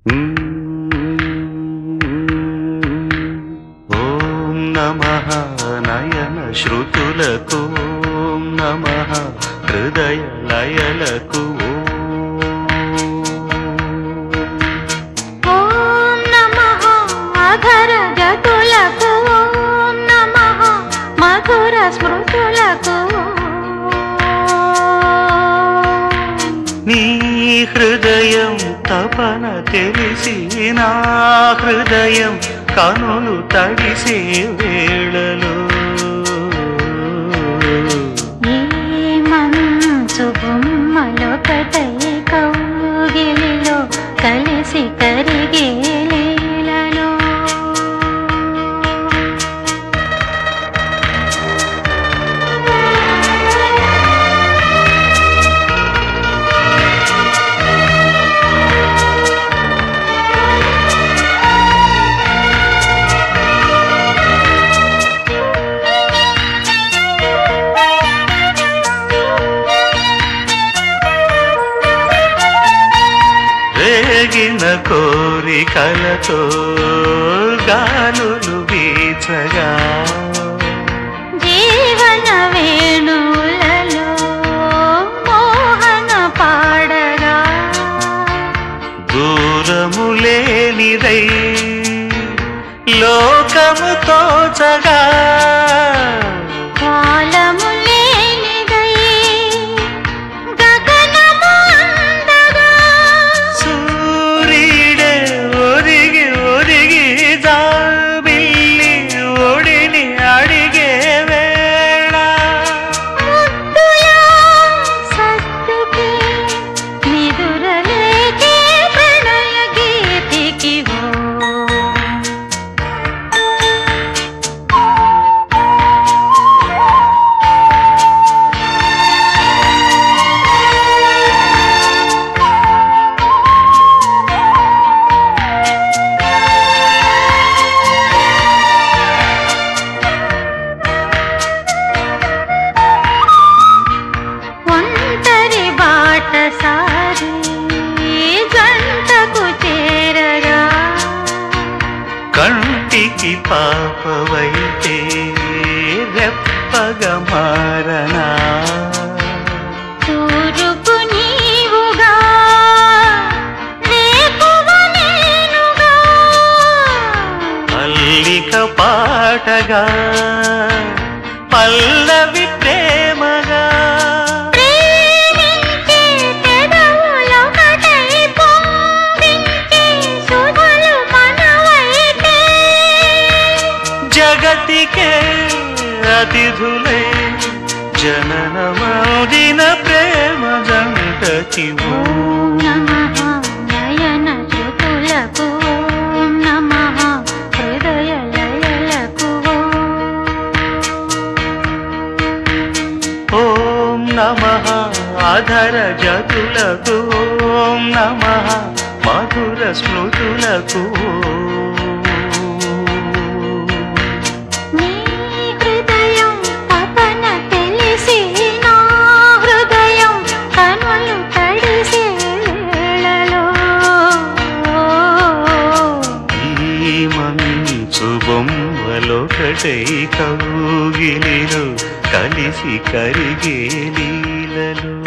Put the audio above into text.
ఓం నమ నయన శృతులకు ఓం నమ హృదయ లయలకు ఓం నమః అధర జతులకు ఓం నమః మధుర స్మృతులకు నీ హృదయం తపన తెలిసి నా హృదయం కనులు తడిసే వేళలో ఈ మంచు బొమ్మలొకటై కౌగిలిలో కలిసి కరిగే లీలలో రేగిన కోరికలతో గాలులు వీచగా జీవన వేణువులలో మోహన పాడగా దూరము లేనిదై లోకము తోచగా కాలము లేనిదై గగనము అందగా సూర్యుడే ఒరిగి ఒరిగి జాబిల్లి ఒడిని అడిగే వేళ ముద్దుల సత్తుకి నిదురలేకే ప్రణయ గీతికి ఓ ఒంటరి బాట సారి జంటకు చేరగా కంటికి పాపవైతే రెప్పగ మారనా తూరుపు నీవుగా రేపువ నేనుగా అల్లిక పాటగా పల్లవి ప్రేమగా ప్రేమించే పెదవులొకటై పొంగించే సుధలు మనవైతే జగతికే అతిథులై జననమౌదిన ప్రేమ జంటకి ఓ ఓం నమః నయన శృతులకు ఓం నమః హృదయ లయలకు ఓం నమ అధర జతులకు ఓం నమ మధుర స్మృతులకు నీ హృదయం తపన తెలిసి నా హృదయం కనులు తడిసే వేళలో ఈ మంచు బొమ్మలొకటై కౌగిలిలో కలిసి కరిగే లీలలు